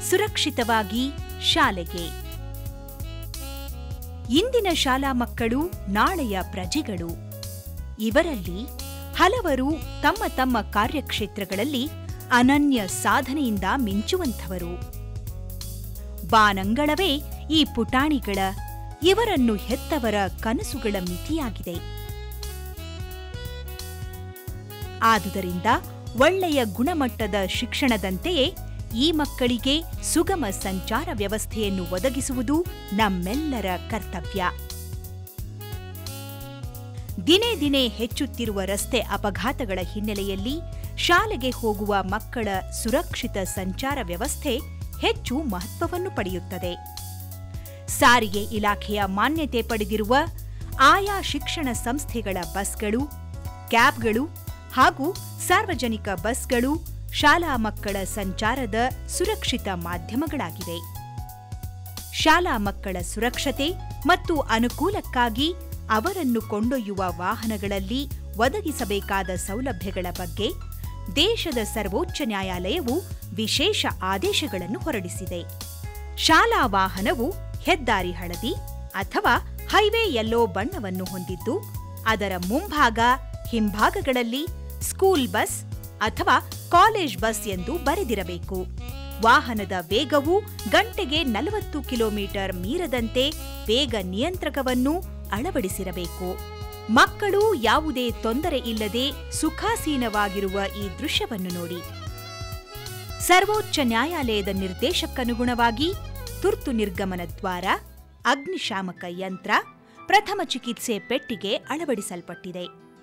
ಸುರಕ್ಷಿತವಾಗಿ ಶಾಲೆಗೆ ಇಂದಿನ ಶಾಲಾ ಮಕ್ಕಳು ನಾಳೆಯ ಪ್ರಜೆಗಳು ಇವರಲ್ಲಿ ಹಲವರು ತಮ್ಮ ತಮ್ಮ ಕಾರ್ಯಕ್ಷೇತ್ರಗಳಲ್ಲಿ ಅನನ್ಯ ಸಾಧನೆಯಿಂದ ಮಿಂಚುವಂಥವರು ಬಾನಂಗಳವೇ ಈ ಪುಟಾಣಿಗಳ ಇವರನ್ನು ಹೆತ್ತವರ ಕನಸುಗಳ ಮಿತಿಯಾಗಿದೆ ಆದುದರಿಂದ ಒಳ್ಳೆಯ ಗುಣಮಟ್ಟದ ಶಿಕ್ಷಣದಂತೆಯೇ ಈ ಮಕ್ಕಳಿಗೆ ಸುಗಮ ಸಂಚಾರ ವ್ಯವಸ್ಥೆಯನ್ನು ಒದಗಿಸುವುದು ನಮ್ಮೆಲ್ಲರ ಕರ್ತವ್ಯ ದಿನೇ ದಿನೇ ಹೆಚ್ಚುತ್ತಿರುವ ರಸ್ತೆ ಅಪಘಾತಗಳ ಹಿನ್ನೆಲೆಯಲ್ಲಿ ಶಾಲೆಗೆ ಹೋಗುವ ಮಕ್ಕಳ ಸುರಕ್ಷಿತ ಸಂಚಾರ ವ್ಯವಸ್ಥೆ ಹೆಚ್ಚು ಮಹತ್ವವನ್ನು ಪಡೆಯುತ್ತದೆ ಸಾರಿಗೆ ಇಲಾಖೆಯ ಮಾನ್ಯತೆ ಪಡೆದಿರುವ ಆಯಾ ಶಿಕ್ಷಣ ಸಂಸ್ಥೆಗಳ ಬಸ್ಗಳು ಕ್ಯಾಬ್ಗಳು ಹಾಗೂ ಸಾರ್ವಜನಿಕ ಬಸ್ಗಳು ಶಾಲಾ ಮಕ್ಕಳ ಸಂಚಾರದ ಸುರಕ್ಷಿತ ಮಾಧ್ಯಮಗಳಾಗಿವೆ ಶಾಲಾ ಮಕ್ಕಳ ಸುರಕ್ಷತೆ ಮತ್ತು ಅನುಕೂಲಕ್ಕಾಗಿ ಅವರನ್ನು ಕೊಂಡೊಯ್ಯುವ ವಾಹನಗಳಲ್ಲಿ ಒದಗಿಸಬೇಕಾದ ಸೌಲಭ್ಯಗಳ ಬಗ್ಗೆ ದೇಶದ ಸರ್ವೋಚ್ಚ ನ್ಯಾಯಾಲಯವು ವಿಶೇಷ ಆದೇಶಗಳನ್ನು ಹೊರಡಿಸಿದೆ ಶಾಲಾ ವಾಹನವು ಹೆದ್ದಾರಿ ಹಳದಿ ಅಥವಾ ಹೈವೇ ಯೆಲ್ಲೋ ಬಣ್ಣವನ್ನು ಹೊಂದಿದ್ದು ಅದರ ಮುಂಭಾಗ ಹಿಂಭಾಗಗಳಲ್ಲಿ ಸ್ಕೂಲ್ ಬಸ್ ಅಥವಾ ಕಾಲೇಜ್ ಬಸ್ ಎಂದು ಬರೆದಿರಬೇಕು ವಾಹನದ ವೇಗವು ಗಂಟೆಗೆ ನಲವತ್ತು ಕಿಲೋಮೀಟರ್ ಮೀರದಂತೆ ವೇಗ ನಿಯಂತ್ರಕವನ್ನು ಅಳವಡಿಸಿರಬೇಕು ಮಕ್ಕಳು ಯಾವುದೇ ತೊಂದರೆ ಇಲ್ಲದೆ ಸುಖಾಸೀನವಾಗಿರುವ ಈ ದೃಶ್ಯವನ್ನು ನೋಡಿ ಸರ್ವೋಚ್ಚ ನ್ಯಾಯಾಲಯದ ನಿರ್ದೇಶಕ್ಕನುಗುಣವಾಗಿ ತುರ್ತು ನಿರ್ಗಮನ ದ್ವಾರ ಅಗ್ನಿಶಾಮಕ ಯಂತ್ರ ಪ್ರಥಮ ಚಿಕಿತ್ಸೆ ಪೆಟ್ಟಿಗೆ ಅಳವಡಿಸಲ್ಪಟ್ಟಿದೆ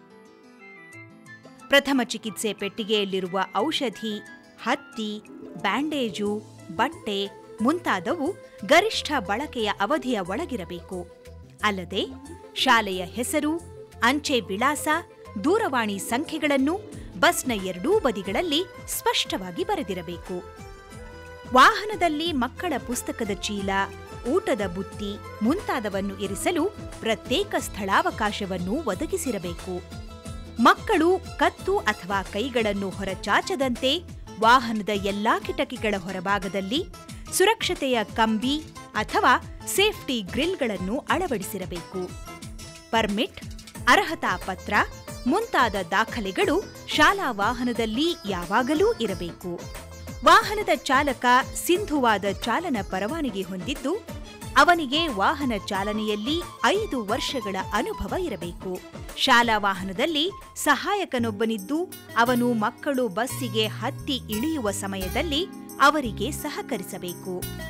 ಪ್ರಥಮ ಚಿಕಿತ್ಸೆ ಪೆಟ್ಟಿಗೆಯಲ್ಲಿರುವ ಔಷಧಿ ಹತ್ತಿ ಬ್ಯಾಂಡೇಜು ಬಟ್ಟೆ ಮುಂತಾದವು ಗರಿಷ್ಠ ಬಳಕೆಯ ಅವಧಿಯ ಒಳಗಿರಬೇಕು ಅಲ್ಲದೆ ಶಾಲೆಯ ಹೆಸರು ಅಂಚೆ ವಿಳಾಸ ದೂರವಾಣಿ ಸಂಖ್ಯೆಗಳನ್ನು ಬಸ್ನ ಎರಡೂ ಬದಿಗಳಲ್ಲಿ ಸ್ಪಷ್ಟವಾಗಿ ಬರೆದಿರಬೇಕು ವಾಹನದಲ್ಲಿ ಮಕ್ಕಳ ಪುಸ್ತಕದ ಚೀಲ ಊಟದ ಬುತ್ತಿ ಮುಂತಾದವನ್ನು ಇರಿಸಲು ಪ್ರತ್ಯೇಕ ಸ್ಥಳಾವಕಾಶವನ್ನು ಒದಗಿಸಿರಬೇಕು ಮಕ್ಕಳು ಕತ್ತು ಅಥವಾ ಕೈಗಳನ್ನು ಹೊರಚಾಚದಂತೆ ವಾಹನದ ಎಲ್ಲಾ ಕಿಟಕಿಗಳ ಹೊರಭಾಗದಲ್ಲಿ ಸುರಕ್ಷತೆಯ ಕಂಬಿ ಅಥವಾ ಸೇಫ್ಟಿ ಗ್ರಿಲ್ಗಳನ್ನು ಅಳವಡಿಸಿರಬೇಕು ಪರ್ಮಿಟ್ ಅರ್ಹತಾ ಪತ್ರ ಮುಂತಾದ ದಾಖಲೆಗಳು ಶಾಲಾ ವಾಹನದಲ್ಲಿ ಯಾವಾಗಲೂ ಇರಬೇಕು ವಾಹನದ ಚಾಲಕ ಸಿಂಧುವಾದ ಚಾಲನ ಪರವಾನಗಿ ಹೊಂದಿದ್ದು ಅವನಿಗೆ ವಾಹನ ಚಾಲನೆಯಲ್ಲಿ ಐದು ವರ್ಷಗಳ ಅನುಭವ ಇರಬೇಕು ಶಾಲಾ ವಾಹನದಲ್ಲಿ ಸಹಾಯಕನೊಬ್ಬನಿದ್ದು ಅವನು ಮಕ್ಕಳು ಬಸ್ಸಿಗೆ ಹತ್ತಿ ಇಳಿಯುವ ಸಮಯದಲ್ಲಿ ಅವರಿಗೆ ಸಹಕರಿಸಬೇಕು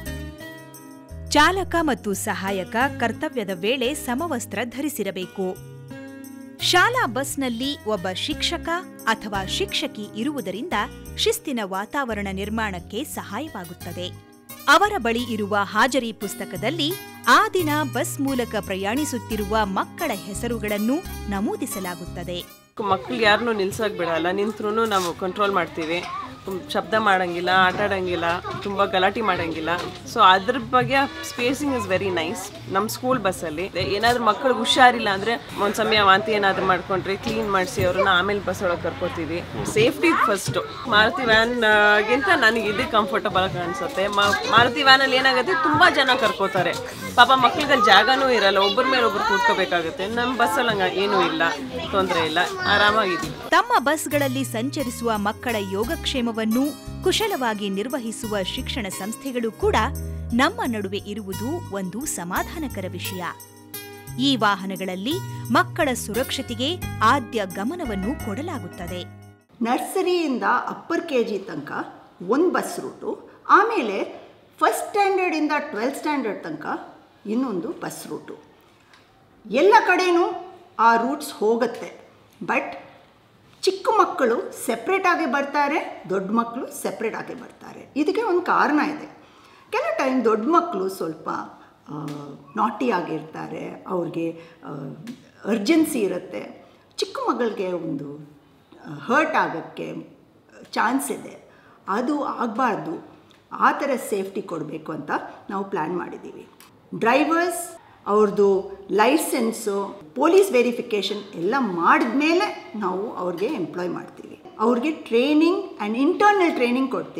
ಚಾಲಕ ಮತ್ತು ಸಹಾಯಕ ಕರ್ತವ್ಯದ ವೇಳೆ ಸಮವಸ್ತ್ರ ಧರಿಸಿರಬೇಕು ಶಾಲಾ ಬಸ್ನಲ್ಲಿ ಒಬ್ಬ ಶಿಕ್ಷಕ ಅಥವಾ ಶಿಕ್ಷಕಿ ಇರುವುದರಿಂದ ಶಿಸ್ತಿನ ವಾತಾವರಣ ನಿರ್ಮಾಣಕ್ಕೆ ಸಹಾಯವಾಗುತ್ತದೆ ಅವರ ಬಳಿ ಇರುವ ಹಾಜರಿ ಪುಸ್ತಕದಲ್ಲಿ ಆ ದಿನ ಬಸ್ ಮೂಲಕ ಪ್ರಯಾಣಿಸುತ್ತಿರುವ ಮಕ್ಕಳ ಹೆಸರುಗಳನ್ನು ನಮೂದಿಸಲಾಗುತ್ತದೆ ಮಕ್ಳಿಗೆ ಯಾರನ್ನೂ ನಿಲ್ಸೋಕೆ ಬಿಡಲ್ಲ ನಿಂತ್ರು ನಾವು ಕಂಟ್ರೋಲ್ ಮಾಡ್ತೀವಿ ತುಂಬ ಶಬ್ದ ಮಾಡಂಗಿಲ್ಲ ಆಟ ಆಡಂಗಿಲ್ಲ ತುಂಬ ಗಲಾಟೆ ಮಾಡಂಗಿಲ್ಲ ಸೊ ಅದ್ರ ಬಗ್ಗೆ ಸ್ಪೇಸಿಂಗ್ ಇಸ್ ವೆರಿ ನೈಸ್ ನಮ್ಮ ಸ್ಕೂಲ್ ಬಸ್ಸಲ್ಲಿ ಏನಾದರೂ ಮಕ್ಕಳಿಗೆ ಹುಷಾರಿಲ್ಲ ಅಂದರೆ ಒಂದು ಸಮಯ ವಾಂತಿ ಏನಾದರೂ ಮಾಡ್ಕೊಂಡ್ರೆ ಕ್ಲೀನ್ ಮಾಡಿಸಿ ಅವ್ರನ್ನ ಆಮೇಲೆ ಬಸ್ ಒಳಗೆ ಕರ್ಕೋತೀವಿ ಸೇಫ್ಟಿ ಫಸ್ಟು ಮಾರುತಿ ವ್ಯಾನ್ಗಿಂತ ನನಗೆ ಇದು ಕಂಫರ್ಟಬಲ್ ಕಾಣಿಸುತ್ತೆ ಮಾರುತಿ ವ್ಯಾನಲ್ಲಿ ಏನಾಗುತ್ತೆ ತುಂಬ ಜನ ಕರ್ಕೋತಾರೆ ಪಾಪ ಮಕ್ಳಿಗೆ ಜಾಗನೂ ಇರಲ್ಲ ಒಬ್ಬರ ಮೇಲೆ ಒಬ್ರು ಕೂತ್ಕೋಬೇಕಾಗುತ್ತೆ ನಮ್ಮ ಬಸ್ಸಲ್ಲಿ ಹಂಗೆ ಏನೂ ಇಲ್ಲ ತೊಂದರೆ ಇಲ್ಲ ಆರಾಮಾಗಿದ್ದೀವಿ ತಮ್ಮ ಬಸ್ಗಳಲ್ಲಿ ಸಂಚರಿಸುವ ಮಕ್ಕಳ ಯೋಗಕ್ಷೇಮವನ್ನು ಕುಶಲವಾಗಿ ನಿರ್ವಹಿಸುವ ಶಿಕ್ಷಣ ಸಂಸ್ಥೆಗಳು ಕೂಡ ನಮ್ಮ ನಡುವೆ ಇರುವುದು ಒಂದು ಸಮಾಧಾನಕರ ವಿಷಯ ಈ ವಾಹನಗಳಲ್ಲಿ ಮಕ್ಕಳ ಸುರಕ್ಷತೆಗೆ ಆದ್ಯ ಗಮನವನ್ನು ಕೊಡಲಾಗುತ್ತದೆ ನರ್ಸರಿಯಿಂದ ಅಪ್ಪರ್ ಕೆ ಜಿ ತನಕ ಒಂದು ಬಸ್ ರೂಟು ಆಮೇಲೆ ಫಸ್ಟ್ ಸ್ಟ್ಯಾಂಡರ್ಡಿಂದ ಟ್ವೆಲ್ತ್ ಸ್ಟ್ಯಾಂಡರ್ಡ್ ತನಕ ಇನ್ನೊಂದು ಬಸ್ ರೂಟು ಎಲ್ಲ ಕಡೆನೂ ಆ ರೂಟ್ಸ್ ಹೋಗುತ್ತೆ ಬಟ್ ಚಿಕ್ಕ ಮಕ್ಕಳು ಸೆಪ್ರೇಟಾಗಿ ಬರ್ತಾರೆ ದೊಡ್ಡ ಮಕ್ಕಳು ಸೆಪ್ರೇಟಾಗಿ ಬರ್ತಾರೆ ಇದಕ್ಕೆ ಒಂದು ಕಾರಣ ಇದೆ ಕೆಲವು ಟೈಮ್ ದೊಡ್ಡ ಮಕ್ಕಳು ಸ್ವಲ್ಪ ನಾಟಿ ಆಗಿರ್ತಾರೆ ಅವ್ರಿಗೆ ಅರ್ಜೆನ್ಸಿ ಇರುತ್ತೆ ಚಿಕ್ಕ ಮಗಳಿಗೆ ಒಂದು ಹರ್ಟ್ ಆಗೋಕ್ಕೆ ಚಾನ್ಸ್ ಇದೆ ಅದು ಆಗಬಾರ್ದು ಆ ಥರ ಸೇಫ್ಟಿ ಕೊಡಬೇಕು ಅಂತ ನಾವು ಪ್ಲ್ಯಾನ್ ಮಾಡಿದ್ದೀವಿ ಡ್ರೈವರ್ಸ್ ಅವ್ರದ್ದು ಲೈಸೆನ್ಸು ಪೊಲೀಸ್ ವೆರಿಫಿಕೇಷನ್ ಎಲ್ಲ ಮಾಡಿದ್ಮೇಲೆ ನಾವು ಅವ್ರಿಗೆ ಎಂಪ್ಲಾಯ್ ಮಾಡ್ತೀವಿ ಅವ್ರಿಗೆ ಟ್ರೈನಿಂಗ್ ಆ್ಯಂಡ್ ಇಂಟರ್ನಲ್ ಟ್ರೈನಿಂಗ್ ಕೊಡ್ತೀವಿ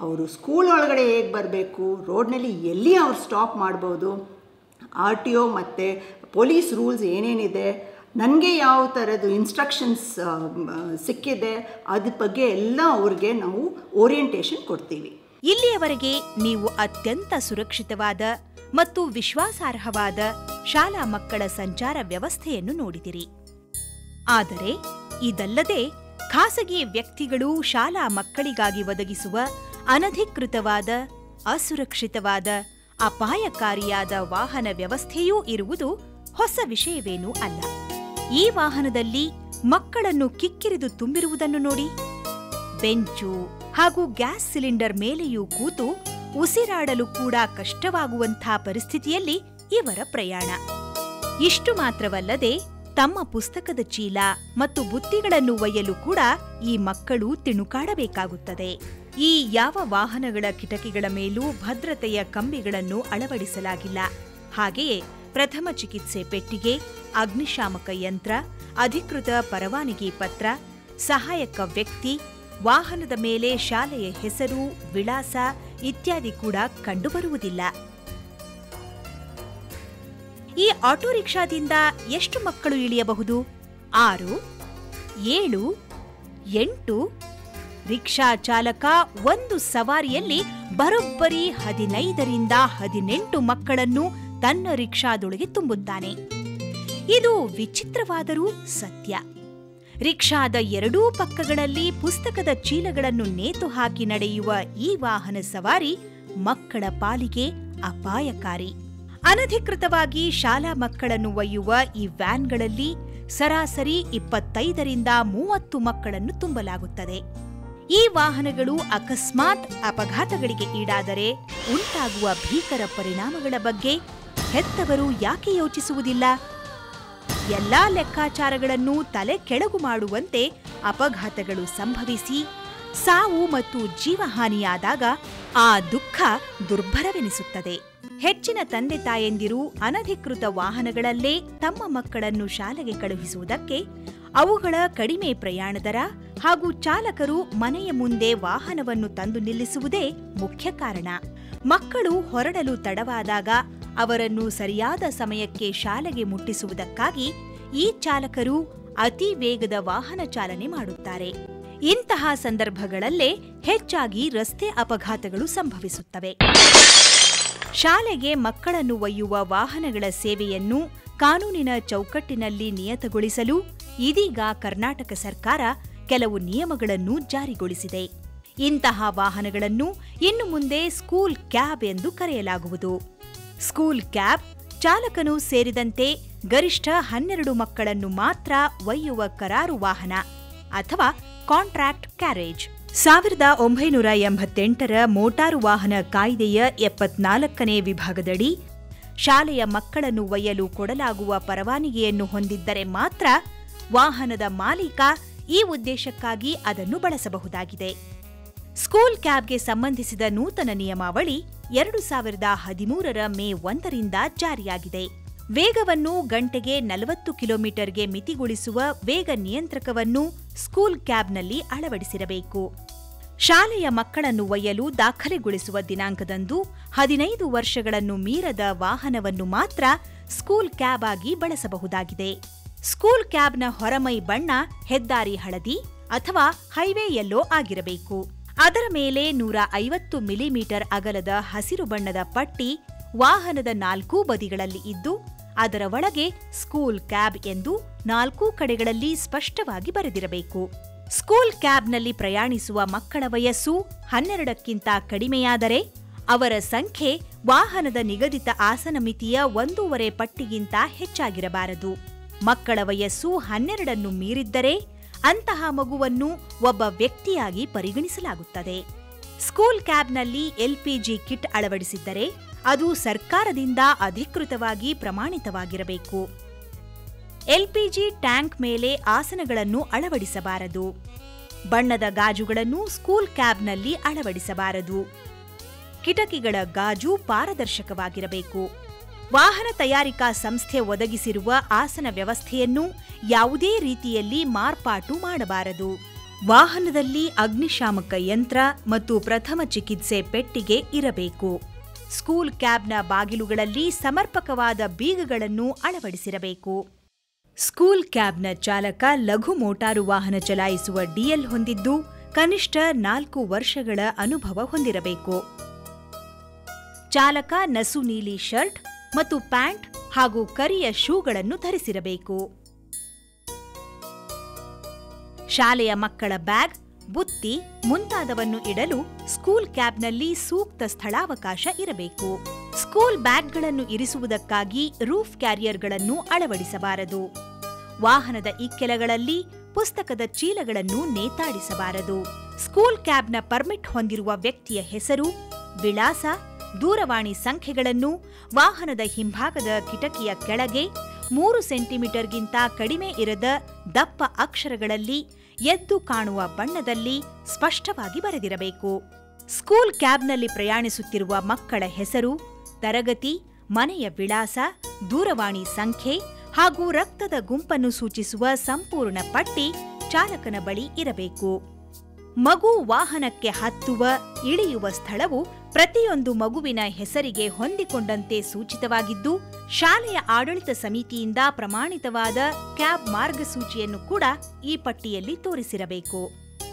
ಅವರು ಸ್ಕೂಲ್ ಒಳಗಡೆ ಹೇಗೆ ಬರಬೇಕು ರೋಡ್ನಲ್ಲಿ ಎಲ್ಲಿ ಅವ್ರು ಸ್ಟಾಪ್ ಮಾಡ್ಬೋದು ಆರ್ ಟಿ ಒ ಮತ್ತು ಪೊಲೀಸ್ ರೂಲ್ಸ್ ಏನೇನಿದೆ ನನಗೆ ಯಾವ ಥರದ್ದು ಇನ್ಸ್ಟ್ರಕ್ಷನ್ಸ್ ಸಿಕ್ಕಿದೆ ಅದ್ರ ಬಗ್ಗೆ ಎಲ್ಲ ಅವ್ರಿಗೆ ನಾವು ಓರಿಯೆಂಟೇಷನ್ ಕೊಡ್ತೀವಿ ಇಲ್ಲಿಯವರೆಗೆ ನೀವು ಅತ್ಯಂತ ಸುರಕ್ಷಿತವಾದ ಮತ್ತು ವಿಶ್ವಾಸಾರ್ಹವಾದ ಶಾಲಾ ಮಕ್ಕಳ ಸಂಚಾರ ವ್ಯವಸ್ಥೆಯನ್ನು ನೋಡಿದಿರಿ ಆದರೆ ಇದಲ್ಲದೆ ಖಾಸಗಿ ವ್ಯಕ್ತಿಗಳು ಶಾಲಾ ಮಕ್ಕಳಿಗಾಗಿ ಒದಗಿಸುವ ಅನಧಿಕೃತವಾದ ಅಸುರಕ್ಷಿತವಾದ ಅಪಾಯಕಾರಿಯಾದ ವಾಹನ ವ್ಯವಸ್ಥೆಯೂ ಇರುವುದು ಹೊಸ ವಿಷಯವೇನೂ ಅಲ್ಲ ಈ ವಾಹನದಲ್ಲಿ ಮಕ್ಕಳನ್ನು ಕಿಕ್ಕಿರಿದು ತುಂಬಿರುವುದನ್ನು ನೋಡಿ ಬೆಂಚು ಹಾಗೂ ಗ್ಯಾಸ್ ಸಿಲಿಂಡರ್ ಮೇಲೆಯೂ ಕೂತು ಉಸಿರಾಡಲು ಕೂಡ ಕಷ್ಟವಾಗುವಂಥ ಪರಿಸ್ಥಿತಿಯಲ್ಲಿ ಇವರ ಪ್ರಯಾಣ ಇಷ್ಟು ಮಾತ್ರವಲ್ಲದೆ ತಮ್ಮ ಪುಸ್ತಕದ ಚೀಲ ಮತ್ತು ಬುತ್ತಿಗಳನ್ನು ಒಯ್ಯಲು ಕೂಡ ಈ ಮಕ್ಕಳು ತಿಣುಕಾಡಬೇಕಾಗುತ್ತದೆ ಈ ಯಾವ ವಾಹನಗಳ ಕಿಟಕಿಗಳ ಮೇಲೂ ಭದ್ರತೆಯ ಕಂಬಿಗಳನ್ನು ಅಳವಡಿಸಲಾಗಿಲ್ಲ ಹಾಗೆಯೇ ಪ್ರಥಮ ಚಿಕಿತ್ಸೆ ಪೆಟ್ಟಿಗೆ ಅಗ್ನಿಶಾಮಕ ಯಂತ್ರ ಅಧಿಕೃತ ಪರವಾನಗಿ ಪತ್ರ ಸಹಾಯಕ ವ್ಯಕ್ತಿ ವಾಹನದ ಮೇಲೆ ಶಾಲೆಯ ಹೆಸರು ವಿಳಾಸ ಇತ್ಯಾದಿ ಕೂಡ ಕಂಡುಬರುವುದಿಲ್ಲ ಈ ಆಟೋ ರಿಕ್ಷಾದಿಂದ ಎಷ್ಟು ಮಕ್ಕಳು ಇಳಿಯಬಹುದು ಆರು ಏಳು ಎಂಟು ರಿಕ್ಷಾ ಚಾಲಕ ಒಂದು ಸವಾರಿಯಲ್ಲಿ ಬರೋಬ್ಬರಿ ಹದಿನೈದರಿಂದ ಹದಿನೆಂಟು ಮಕ್ಕಳನ್ನು ತನ್ನ ರಿಕ್ಷಾದೊಳಗೆ ತುಂಬುತ್ತಾನೆ ಇದು ವಿಚಿತ್ರವಾದರೂ ಸತ್ಯ ರಿಕ್ಷಾದ ಎರಡೂ ಪಕ್ಕಗಳಲ್ಲಿ ಪುಸ್ತಕದ ಚೀಲಗಳನ್ನು ನೇತು ಹಾಕಿ ನಡೆಯುವ ಈ ವಾಹನ ಸವಾರಿ ಮಕ್ಕಳ ಪಾಲಿಗೆ ಅಪಾಯಕಾರಿ ಅನಧಿಕೃತವಾಗಿ ಶಾಲಾ ಮಕ್ಕಳನ್ನು ಒಯ್ಯುವ ಈ ವ್ಯಾನ್ಗಳಲ್ಲಿ ಸರಾಸರಿ ಇಪ್ಪತ್ತೈದರಿಂದ ಮೂವತ್ತು ಮಕ್ಕಳನ್ನು ತುಂಬಲಾಗುತ್ತದೆ ಈ ವಾಹನಗಳು ಅಕಸ್ಮಾತ್ ಅಪಘಾತಗಳಿಗೆ ಈಡಾದರೆ ಉಂಟಾಗುವ ಭೀಕರ ಪರಿಣಾಮಗಳ ಬಗ್ಗೆ ಹೆತ್ತವರು ಯಾಕೆ ಯೋಚಿಸುವುದಿಲ್ಲ ಎಲ್ಲಾ ಲೆಕ್ಕಾಚಾರಗಳನ್ನು ತಲೆ ಕೆಳಗು ಮಾಡುವಂತೆ ಅಪಘಾತಗಳು ಸಂಭವಿಸಿ ಸಾವು ಮತ್ತು ಜೀವಹಾನಿಯಾದಾಗ ಆ ದುಃಖ ದುರ್ಭರವೆನಿಸುತ್ತದೆ ಹೆಚ್ಚಿನ ತಂದೆ ತಾಯಂದಿರು ಅನಧಿಕೃತ ವಾಹನಗಳಲ್ಲೇ ತಮ್ಮ ಮಕ್ಕಳನ್ನು ಶಾಲೆಗೆ ಕಳುಹಿಸುವುದಕ್ಕೆ ಅವುಗಳ ಕಡಿಮೆ ಪ್ರಯಾಣ ದರ ಹಾಗೂ ಚಾಲಕರು ಮನೆಯ ಮುಂದೆ ವಾಹನವನ್ನು ತಂದು ನಿಲ್ಲಿಸುವುದೇ ಮುಖ್ಯ ಕಾರಣ ಮಕ್ಕಳು ಹೊರಡಲು ತಡವಾದಾಗ ಅವರನ್ನು ಸರಿಯಾದ ಸಮಯಕ್ಕೆ ಶಾಲೆಗೆ ಮುಟ್ಟಿಸುವುದಕ್ಕಾಗಿ ಈ ಚಾಲಕರು ಅತಿ ವೇಗದ ವಾಹನ ಚಾಲನೆ ಮಾಡುತ್ತಾರೆ ಇಂತಹ ಸಂದರ್ಭಗಳಲ್ಲೇ ಹೆಚ್ಚಾಗಿ ರಸ್ತೆ ಅಪಘಾತಗಳು ಸಂಭವಿಸುತ್ತವೆ ಶಾಲೆಗೆ ಮಕ್ಕಳನ್ನು ಒಯ್ಯುವ ವಾಹನಗಳ ಸೇವೆಯನ್ನು ಕಾನೂನಿನ ಚೌಕಟ್ಟಿನಲ್ಲಿ ನಿಯತಗೊಳಿಸಲು ಇದೀಗ ಕರ್ನಾಟಕ ಸರ್ಕಾರ ಕೆಲವು ನಿಯಮಗಳನ್ನು ಜಾರಿಗೊಳಿಸಿದೆ ಇಂತಹ ವಾಹನಗಳನ್ನು ಇನ್ನು ಮುಂದೆ ಸ್ಕೂಲ್ ಕ್ಯಾಬ್ ಎಂದು ಕರೆಯಲಾಗುವುದು ಸ್ಕೂಲ್ ಕ್ಯಾಬ್ ಚಾಲಕನು ಸೇರಿದಂತೆ ಗರಿಷ್ಠ ಹನ್ನೆರಡು ಮಕ್ಕಳನ್ನು ಮಾತ್ರ ಒಯ್ಯುವ ಕರಾರು ವಾಹನ ಅಥವಾ ಕಾಂಟ್ರಾಕ್ಟ್ ಕ್ಯಾರೇಜ್ ಸಾವಿರದ ಒಂಬೈನೂರ ಎಂಬತ್ತೆಂಟರ ಮೋಟಾರು ವಾಹನ ಕಾಯ್ದೆಯ ಎಪ್ಪತ್ನಾಲ್ಕನೇ ವಿಭಾಗದಡಿ ಶಾಲೆಯ ಮಕ್ಕಳನ್ನು ಒಯ್ಯಲು ಕೊಡಲಾಗುವ ಪರವಾನಗಿಯನ್ನು ಹೊಂದಿದ್ದರೆ ಮಾತ್ರ ವಾಹನದ ಮಾಲೀಕ ಈ ಉದ್ದೇಶಕ್ಕಾಗಿ ಅದನ್ನು ಬಳಸಬಹುದಾಗಿದೆ ಸ್ಕೂಲ್ ಕ್ಯಾಬ್ಗೆ ಸಂಬಂಧಿಸಿದ ನೂತನ ನಿಯಮಾವಳಿ ಎರಡು ಸಾವಿರದ ಹದಿಮೂರರ ಮೇ ಒಂದರಿಂದ ಜಾರಿಯಾಗಿದೆ ವೇಗವನ್ನು ಗಂಟೆಗೆ ನಲವತ್ತು ಕಿಲೋಮೀಟರ್ಗೆ ಮಿತಿಗೊಳಿಸುವ ವೇಗ ನಿಯಂತ್ರಕವನ್ನು ಸ್ಕೂಲ್ ಕ್ಯಾಬ್ನಲ್ಲಿ ಅಳವಡಿಸಿರಬೇಕು ಶಾಲೆಯ ಮಕ್ಕಳನ್ನು ಒಯ್ಯಲು ದಾಖಲೆಗೊಳಿಸುವ ದಿನಾಂಕದಂದು ಹದಿನೈದು ವರ್ಷಗಳನ್ನು ಮೀರದ ವಾಹನವನ್ನು ಮಾತ್ರ ಸ್ಕೂಲ್ ಕ್ಯಾಬ್ ಆಗಿ ಬಳಸಬಹುದಾಗಿದೆ ಸ್ಕೂಲ್ ಕ್ಯಾಬ್ನ ಹೊರಮೈ ಬಣ್ಣ ಹೆದ್ದಾರಿ ಹಳದಿ ಅಥವಾ ಹೈವೇ ಯೆಲ್ಲೋ ಆಗಿರಬೇಕು ಅದರ ಮೇಲೆ ನೂರ ಐವತ್ತು ಮಿಲಿಮೀಟರ್ ಅಗಲದ ಹಸಿರು ಬಣ್ಣದ ಪಟ್ಟಿ ವಾಹನದ ನಾಲ್ಕೂ ಬದಿಗಳಲ್ಲಿ ಇದ್ದು ಅದರ ಒಳಗೆ ಸ್ಕೂಲ್ ಕ್ಯಾಬ್ ಎಂದು ನಾಲ್ಕೂ ಕಡೆಗಳಲ್ಲಿ ಸ್ಪಷ್ಟವಾಗಿ ಬರೆದಿರಬೇಕು ಸ್ಕೂಲ್ ಕ್ಯಾಬ್ನಲ್ಲಿ ಪ್ರಯಾಣಿಸುವ ಮಕ್ಕಳ ವಯಸ್ಸು ಹನ್ನೆರಡಕ್ಕಿಂತ ಕಡಿಮೆಯಾದರೆ ಅವರ ಸಂಖ್ಯೆ ವಾಹನದ ನಿಗದಿತ ಆಸನ ಮಿತಿಯ ಒಂದೂವರೆ ಪಟ್ಟಿಗಿಂತ ಹೆಚ್ಚಾಗಿರಬಾರದು ಮಕ್ಕಳ ವಯಸ್ಸು ಹನ್ನೆರಡನ್ನು ಮೀರಿದ್ದರೆ ಅಂತಹ ಮಗುವನ್ನು ಒಬ್ಬ ವ್ಯಕ್ತಿಯಾಗಿ ಪರಿಗಣಿಸಲಾಗುತ್ತದೆ ಸ್ಕೂಲ್ ಕ್ಯಾಬ್ನಲ್ಲಿ ಎಲ್ಪಿಜಿ ಕಿಟ್ ಅಳವಡಿಸಿದ್ದರೆ ಅದು ಸರ್ಕಾರದಿಂದ ಅಧಿಕೃತವಾಗಿ ಪ್ರಮಾಣಿತವಾಗಿರಬೇಕು ಎಲ್ಪಿಜಿ ಟ್ಯಾಂಕ್ ಮೇಲೆ ಆಸನಗಳನ್ನು ಅಳವಡಿಸಬಾರದು ಬಣ್ಣದ ಗಾಜುಗಳನ್ನು ಸ್ಕೂಲ್ ಕ್ಯಾಬ್ನಲ್ಲಿ ಅಳವಡಿಸಬಾರದು ಕಿಟಕಿಗಳ ಗಾಜು ಪಾರದರ್ಶಕವಾಗಿರಬೇಕು ವಾಹನ ತಯಾರಿಕಾ ಸಂಸ್ಥೆ ಒದಗಿಸಿರುವ ಆಸನ ವ್ಯವಸ್ಥೆಯನ್ನು ಯಾವುದೇ ರೀತಿಯಲ್ಲಿ ಮಾರ್ಪಾಟು ಮಾಡಬಾರದು ವಾಹನದಲ್ಲಿ ಅಗ್ನಿಶಾಮಕ ಯಂತ್ರ ಮತ್ತು ಪ್ರಥಮ ಚಿಕಿತ್ಸೆ ಪೆಟ್ಟಿಗೆ ಇರಬೇಕು ಸ್ಕೂಲ್ ಕ್ಯಾಬ್ನ ಬಾಗಿಲುಗಳಲ್ಲಿ ಸಮರ್ಪಕವಾದ ಬೀಗಗಳನ್ನು ಅಳವಡಿಸಿರಬೇಕು ಸ್ಕೂಲ್ ಕ್ಯಾಬ್ನ ಚಾಲಕ ಲಘು ಮೋಟಾರು ವಾಹನ ಚಲಾಯಿಸುವ ಡಿಎಲ್ ಹೊಂದಿದ್ದು ಕನಿಷ್ಠ ನಾಲ್ಕು ವರ್ಷಗಳ ಅನುಭವ ಹೊಂದಿರಬೇಕು ಚಾಲಕ ನಸು ನೀಲಿ ಶರ್ಟ್ ಮತ್ತು ಪ್ಯಾಂಟ್ ಹಾಗೂ ಕರಿಯ ಶೂಗಳನ್ನು ಧರಿಸಿರಬೇಕು ಶಾಲೆಯ ಮಕ್ಕಳ ಬ್ಯಾಗ್ ಬುತ್ತಿ ಮುಂತಾದವನ್ನು ಇಡಲು ಸ್ಕೂಲ್ ಕ್ಯಾಬ್ನಲ್ಲಿ ಸೂಕ್ತ ಸ್ಥಳಾವಕಾಶ ಇರಬೇಕು ಸ್ಕೂಲ್ ಬ್ಯಾಗ್ಗಳನ್ನು ಇರಿಸುವುದಕ್ಕಾಗಿ ರೂಫ್ ಕ್ಯಾರಿಯರ್ಗಳನ್ನು ಅಳವಡಿಸಬಾರದು ವಾಹನದ ಇಕ್ಕೆಲಗಳಲ್ಲಿ ಪುಸ್ತಕದ ಚೀಲಗಳನ್ನು ನೇತಾಡಿಸಬಾರದು ಸ್ಕೂಲ್ ಕ್ಯಾಬ್ನ ಪರ್ಮಿಟ್ ಹೊಂದಿರುವ ವ್ಯಕ್ತಿಯ ಹೆಸರು ವಿಳಾಸ ದೂರವಾಣಿ ಸಂಖ್ಯೆಗಳನ್ನು ವಾಹನದ ಹಿಂಭಾಗದ ಕಿಟಕಿಯ ಕೆಳಗೆ ಮೂರು ಸೆಂಟಿಮೀಟರ್ಗಿಂತ ಕಡಿಮೆ ಇರದ ದಪ್ಪ ಅಕ್ಷರಗಳಲ್ಲಿ ಎದ್ದು ಕಾಣುವ ಬಣ್ಣದಲ್ಲಿ ಸ್ಪಷ್ಟವಾಗಿ ಬರೆದಿರಬೇಕು ಸ್ಕೂಲ್ ಕ್ಯಾಬ್ನಲ್ಲಿ ಪ್ರಯಾಣಿಸುತ್ತಿರುವ ಮಕ್ಕಳ ಹೆಸರು ತರಗತಿ ಮನೆಯ ವಿಳಾಸ ದೂರವಾಣಿ ಸಂಖ್ಯೆ ಹಾಗೂ ರಕ್ತದ ಗುಂಪನ್ನು ಸೂಚಿಸುವ ಸಂಪೂರ್ಣ ಪಟ್ಟಿ ಚಾಲಕನ ಬಳಿ ಇರಬೇಕು ಮಗು ವಾಹನಕ್ಕೆ ಹತ್ತುವ ಇಳಿಯುವ ಸ್ಥಳವು ಪ್ರತಿಯೊಂದು ಮಗುವಿನ ಹೆಸರಿಗೆ ಹೊಂದಿಕೊಂಡಂತೆ ಸೂಚಿತವಾಗಿದ್ದು ಶಾಲೆಯ ಆಡಳಿತ ಸಮಿತಿಯಿಂದ ಪ್ರಮಾಣಿತವಾದ ಕ್ಯಾಬ್ ಮಾರ್ಗಸೂಚಿಯನ್ನು ಕೂಡ ಈ ಪಟ್ಟಿಯಲ್ಲಿ ತೋರಿಸಿರಬೇಕು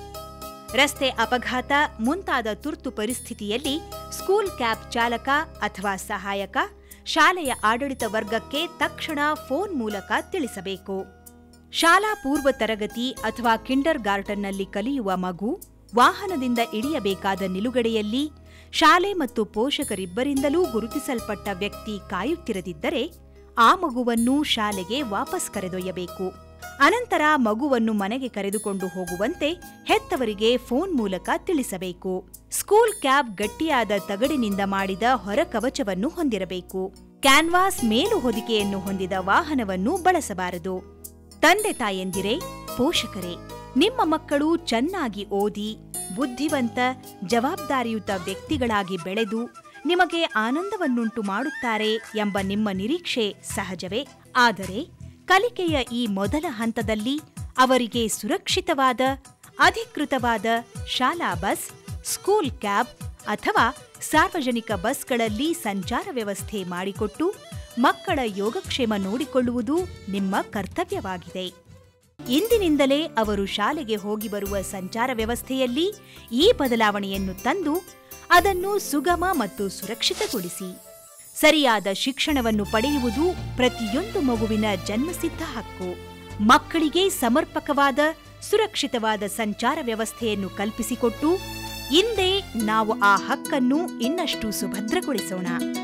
ರಸ್ತೆ ಅಪಘಾತ ಮುಂತಾದ ತುರ್ತು ಪರಿಸ್ಥಿತಿಯಲ್ಲಿ ಸ್ಕೂಲ್ ಕ್ಯಾಬ್ ಚಾಲಕ ಅಥವಾ ಸಹಾಯಕ ಶಾಲೆಯ ಆಡಳಿತ ವರ್ಗಕ್ಕೆ ತಕ್ಷಣ ಫೋನ್ ಮೂಲಕ ತಿಳಿಸಬೇಕು ಶಾಲಾ ಪೂರ್ವ ತರಗತಿ ಅಥವಾ ಕಿಂಡರ್ ಗಾರ್ಟನ್ನಲ್ಲಿ ಕಲಿಯುವ ಮಗು ವಾಹನದಿಂದ ಇಳಿಯಬೇಕಾದ ನಿಲುಗಡೆಯಲ್ಲಿ ಶಾಲೆ ಮತ್ತು ಪೋಷಕರಿಬ್ಬರಿಂದಲೂ ಗುರುತಿಸಲ್ಪಟ್ಟ ವ್ಯಕ್ತಿ ಕಾಯುತ್ತಿರದಿದ್ದರೆ ಆ ಮಗುವನ್ನು ಶಾಲೆಗೆ ವಾಪಸ್ ಕರೆದೊಯ್ಯಬೇಕು ಅನಂತರ ಮಗುವನ್ನು ಮನೆಗೆ ಕರೆದುಕೊಂಡು ಹೋಗುವಂತೆ ಹೆತ್ತವರಿಗೆ ಫೋನ್ ಮೂಲಕ ತಿಳಿಸಬೇಕು ಸ್ಕೂಲ್ ಕ್ಯಾಬ್ ಗಟ್ಟಿಯಾದ ತಗಡಿನಿಂದ ಮಾಡಿದ ಹೊರಕವಚವನ್ನು ಹೊಂದಿರಬೇಕು ಕ್ಯಾನ್ವಾಸ್ ಮೇಲು ಹೊದಿಕೆಯನ್ನು ಹೊಂದಿದ ವಾಹನವನ್ನು ಬಳಸಬಾರದು ತಂದೆ ತಾಯಂದಿರೇ ಪೋಷಕರೇ ನಿಮ್ಮ ಮಕ್ಕಳು ಚೆನ್ನಾಗಿ ಓದಿ ಬುದ್ಧಿವಂತ ಜವಾಬ್ದಾರಿಯುತ ವ್ಯಕ್ತಿಗಳಾಗಿ ಬೆಳೆದು ನಿಮಗೆ ಆನಂದವನ್ನುಂಟು ಮಾಡುತ್ತಾರೆ ಎಂಬ ನಿಮ್ಮ ನಿರೀಕ್ಷೆ ಸಹಜವೇ ಆದರೆ ಕಲಿಕೆಯ ಈ ಮೊದಲ ಹಂತದಲ್ಲಿ ಅವರಿಗೆ ಸುರಕ್ಷಿತವಾದ ಅಧಿಕೃತವಾದ ಶಾಲಾ ಬಸ್ ಸ್ಕೂಲ್ ಕ್ಯಾಬ್ ಅಥವಾ ಸಾರ್ವಜನಿಕ ಬಸ್ಗಳಲ್ಲಿ ಸಂಚಾರ ವ್ಯವಸ್ಥೆ ಮಾಡಿಕೊಟ್ಟು ಮಕ್ಕಳ ಯೋಗಕ್ಷೇಮ ನೋಡಿಕೊಳ್ಳುವುದು ನಿಮ್ಮ ಕರ್ತವ್ಯವಾಗಿದೆ ಇಂದಿನಿಂದಲೇ ಅವರು ಶಾಲೆಗೆ ಹೋಗಿ ಬರುವ ಸಂಚಾರ ವ್ಯವಸ್ಥೆಯಲ್ಲಿ ಈ ಬದಲಾವಣೆಯನ್ನು ತಂದು ಅದನ್ನು ಸುಗಮ ಮತ್ತು ಸುರಕ್ಷಿತಗೊಳಿಸಿ ಸರಿಯಾದ ಶಿಕ್ಷಣವನ್ನು ಪಡೆಯುವುದು ಪ್ರತಿಯೊಂದು ಮಗುವಿನ ಜನ್ಮಸಿದ್ಧ ಹಕ್ಕು ಮಕ್ಕಳಿಗೆ ಸಮರ್ಪಕವಾದ ಸುರಕ್ಷಿತವಾದ ಸಂಚಾರ ವ್ಯವಸ್ಥೆಯನ್ನು ಕಲ್ಪಿಸಿಕೊಟ್ಟು ಇಂದೇ ನಾವು ಆ ಹಕ್ಕನ್ನು ಇನ್ನಷ್ಟು ಸುಭದ್ರಗೊಳಿಸೋಣ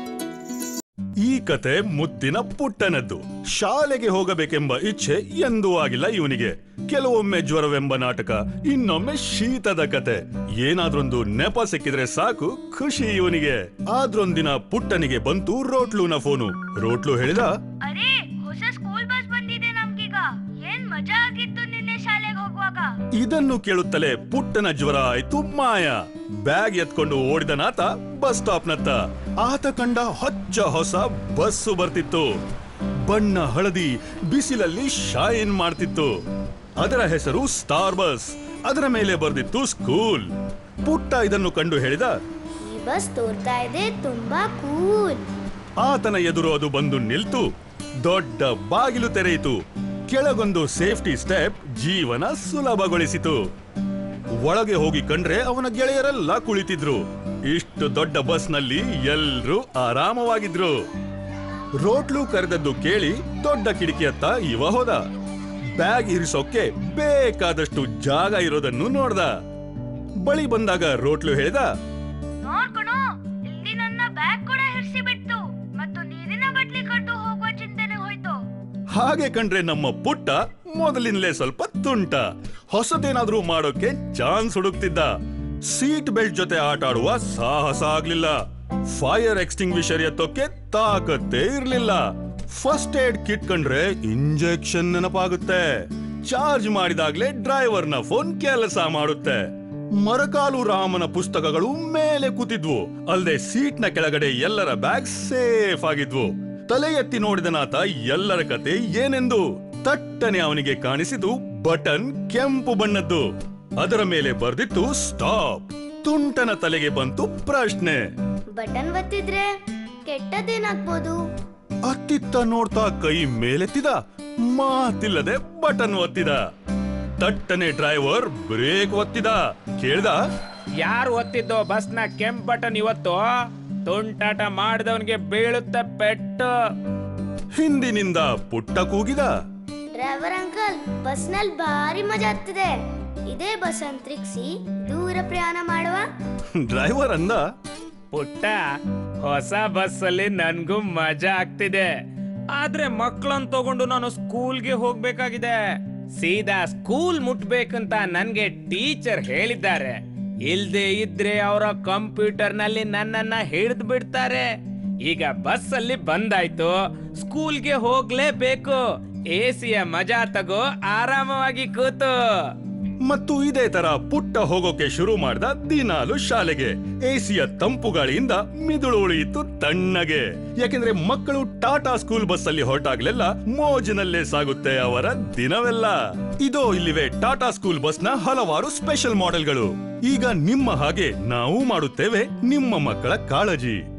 ಈ ಕತೆ ಮುದ್ದಿನ ಪುಟ್ಟನದ್ದು ಶಾಲೆಗೆ ಹೋಗಬೇಕೆಂಬ ಇಚ್ಛೆ ಎಂದೂ ಆಗಿಲ್ಲ ಇವನಿಗೆ ಕೆಲವೊಮ್ಮೆ ಜ್ವರವೆಂಬ ನಾಟಕ ಇನ್ನೊಮ್ಮೆ ಶೀತದ ಕತೆ ಏನಾದ್ರೊಂದು ನೆಪ ಸಿಕ್ಕಿದ್ರೆ ಸಾಕು ಖುಷಿ ಇವನಿಗೆ ಆದ್ರೊಂದಿನ ಪುಟ್ಟನಿಗೆ ಬಂತು ರೋಟ್ಲುನ ಫೋನು ರೋಟ್ಲು ಹೇಳಿದ ಅರೆ ಹೊಸ ಸ್ಕೂಲ್ ಬಸ್ ಬಂದಿದೆ ನಮ್ಗೀಗ ಏನ್ ಮಜಾ ಆಗಿತ್ತು ನಿನ್ನೆ ಶಾಲೆಗೆ ಹೋಗುವಾಗ ಇದನ್ನು ಕೇಳುತ್ತಲೇ ಪುಟ್ಟನ ಜ್ವರ ಆಯ್ತು ಮಾಯ ಬ್ಯಾಗ್ ಎತ್ಕೊಂಡು ಓಡಿದನಾತ ಬಸ್ ಸ್ಟಾಪ್ನತ್ತ ಆತ ಕಂಡ ಹೊಚ್ಚ ಹೊಸ ಬಸ್ಸು ಬರ್ತಿತ್ತು ಬಣ್ಣ ಹಳದಿ ಬಿಸಿಲಲ್ಲಿ ಶೈನ್ ಮಾಡ್ತಿತ್ತು ಅದರ ಹೆಸರು ಸ್ಟಾರ್ ಬಸ್ ಅದರ ಮೇಲೆ ಬರ್ದಿತ್ತು ಸ್ಕೂಲ್ ಪುಟ್ಟ ಇದನ್ನು ಕಂಡು ಹೇಳಿದ ಈ ಬಸ್ ತೋರ್ತಾ ಇದೆ ತುಂಬಾ ಕೂಲ್ ಆತನ ಎದುರು ಅದು ಬಂದು ನಿಲ್ತು ದೊಡ್ಡ ಬಾಗಿಲು ತೆರೆಯಿತು ಕೆಳಗೊಂದು ಸೇಫ್ಟಿ ಸ್ಟೆಪ್ ಜೀವನ ಸುಲಭಗೊಳಿಸಿತು ಒಳಗೆ ಹೋಗಿ ಕಂಡ್ರೆ ಅವನ ಗೆಳೆಯರೆಲ್ಲ ಕುಳಿತಿದ್ರು ಇಷ್ಟು ದೊಡ್ಡ ಬಸ್ನಲ್ಲಿ ಎಲ್ರೂ ಆರಾಮವಾಗಿದ್ರು ರೋಟ್ಲು ಕರೆದದ್ದು ಕೇಳಿ ದೊಡ್ಡ ಕಿಟಕಿಯತ್ತ ಇವ ಹೋದ ಬ್ಯಾಗ್ ಇರಿಸೋಕೆ ಬೇಕಾದಷ್ಟು ಜಾಗ ಇರೋದನ್ನು ನೋಡ್ದ ಬಳಿ ಬಂದಾಗ ರೋಟ್ಲು ಹೇಳ್ದ ನೋಡ್ಕೊಣು ಇಲ್ಲಿ ನನ್ನ ಬ್ಯಾಗ್ ಕೂಡ ಹಿರ್ಸಿ ಬಿಟ್ಟು ಮತ್ತು ನೀರಿನ ಬಟ್ಲಿ ಕಟ್ಟು ಹೋಗುವ ಚಿಂತೆನೆ ಹೋಯ್ತು ಹಾಗೆ ಕಂಡ್ರೆ ನಮ್ಮ ಪುಟ್ಟ ಮೊದಲಿನಲೇ ಸ್ವಲ್ಪ ತುಂಟ ಹೊಸದೇನಾದ್ರೂ ಮಾಡೋಕೆ ಚಾನ್ಸ್ ಹುಡುಕ್ತಿದ್ದ ಸೀಟ್ ಬೆಲ್ಟ್ ಜೊತೆ ಆಟ ಆಡುವ ಸಾಹಸ ಆಗ್ಲಿಲ್ಲ ಫೈರ್ ಎಕ್ಸ್ಟಿಂಗ್ವಿಷರ್ ಎತ್ತೋಕೆ ತಾಕತ್ತೇ ಇರ್ಲಿಲ್ಲ ಫಸ್ಟ್ ಏಡ್ ಕಿಟ್ ಕಂಡ್ರೆ ಇಂಜೆಕ್ಷನ್ ನೆನಪಾಗುತ್ತೆ ಚಾರ್ಜ್ ಮಾಡಿದಾಗ್ಲೇ ಡ್ರೈವರ್ನ ಫೋನ್ ಕೆಲಸ ಮಾಡುತ್ತೆ ಮರಕಾಲು ರಾಮನ ಪುಸ್ತಕಗಳು ಮೇಲೆ ಕೂತಿದ್ವು ಅಲ್ಲದೆ ಸೀಟ್ನ ಕೆಳಗಡೆ ಎಲ್ಲರ ಬ್ಯಾಗ್ ಸೇಫ್ ಆಗಿದ್ವು ತಲೆ ಎತ್ತಿ ನೋಡಿದನಾತ ಎಲ್ಲರ ಕತೆ ಏನೆಂದು ತಟ್ಟನೆ ಅವನಿಗೆ ಕಾಣಿಸಿದು ಬಟನ್ ಕೆಂಪು ಬಣ್ಣದ್ದು ಅದರ ಮೇಲೆ ಬರ್ದಿತ್ತು ಸ್ಟಾಪ್ ತುಂಟನ ತಲೆಗೆ ಬಂತು ಪ್ರಶ್ನೆ ಬಟನ್ ಒತ್ತಿದ್ರೆ ಕೆಟ್ಟದ್ದೇನಾಗ್ಬೋದು ಅತ್ತಿತ್ತ ನೋಡ್ತಾ ಕೈ ಮೇಲೆತ್ತಿದ ಮಾತಿಲ್ಲದೆ ಬಟನ್ ಒತ್ತಿದ ತಟ್ಟನೆ ಡ್ರೈವರ್ ಬ್ರೇಕ್ ಒತ್ತಿದ ಕೇಳ್ದ ಯಾರು ಒತ್ತಿದ್ದೋ ಬಸ್ನ ಕೆಂಪ್ ಬಟನ್ ಇವತ್ತು ತುಂಟಾಟ ಮಾಡಿದವನಿಗೆ ಬೀಳುತ್ತೆ ಪೆಟ್ಟು ಹಿಂದಿನಿಂದ ಪುಟ್ಟ ಕೂಗಿದ ಡ್ರೈವರ್ ಅಂಕಲ್ ಬಸ್ನಲ್ಲಿ ಭಾರಿ ಮಜಾ ಆಗ್ತಿದೆ ಇದೇ ಬಸ್ ಅಂತ್ರಿಕ್ಸಿ ದೂರ ಪ್ರಯಾಣ ಮಾಡುವ ಡ್ರೈವರ್ ಅಂದ ಪುಟ್ಟ ಹೊಸ ಬಸ್ಸಲ್ಲಿ ನನ್ಗೂ ಮಜಾ ಆಗ್ತಿದೆ ಆದ್ರೆ ಮಕ್ಕಳನ್ನ ತಗೊಂಡು ನಾನು ಸ್ಕೂಲ್ಗೆ ಹೋಗ್ಬೇಕಾಗಿದೆ ಸೀದಾ ಸ್ಕೂಲ್ ಮುಟ್ಬೇಕಂತ ನನ್ಗೆ ಟೀಚರ್ ಹೇಳಿದ್ದಾರೆ ಇಲ್ದೆ ಇದ್ರೆ ಅವರ ಕಂಪ್ಯೂಟರ್ ನಲ್ಲಿ ನನ್ನನ್ನ ಹಿಡಿದು ಬಿಡ್ತಾರೆ ಈಗ ಬಸ್ ಅಲ್ಲಿ ಬಂದಾಯ್ತು ಸ್ಕೂಲ್ಗೆ ಹೋಗ್ಲೇಬೇಕು ಎಸಿಯ ಮಜಾ ತಗೋ ಆರಾಮವಾಗಿ ಕೂತು ಮತ್ತು ಇದೇ ತರ ಪುಟ್ಟ ಹೋಗೋಕೆ ಶುರು ಮಾಡ್ದ ದಿನಾಲು ಶಾಲೆಗೆ ಎಸಿಯ ತಂಪು ಗಾಳಿಯಿಂದ ಮಿದುಳು ಉಳಿಯಿತು ತಣ್ಣಗೆ ಯಾಕೆಂದ್ರೆ ಮಕ್ಕಳು ಟಾಟಾ ಸ್ಕೂಲ್ ಬಸ್ ಅಲ್ಲಿ ಹೊರಟಾಗ್ಲೆಲ್ಲ ಮೋಜಿನಲ್ಲೇ ಸಾಗುತ್ತೆ ಅವರ ದಿನವೆಲ್ಲ ಇದೋ ಇಲ್ಲಿವೆ ಟಾಟಾ ಸ್ಕೂಲ್ ಬಸ್ನ ಹಲವಾರು ಸ್ಪೆಷಲ್ ಮಾಡೆಲ್ಗಳು ಈಗ ನಿಮ್ಮ ಹಾಗೆ ನಾವು ಮಾಡುತ್ತೇವೆ ನಿಮ್ಮ ಮಕ್ಕಳ ಕಾಳಜಿ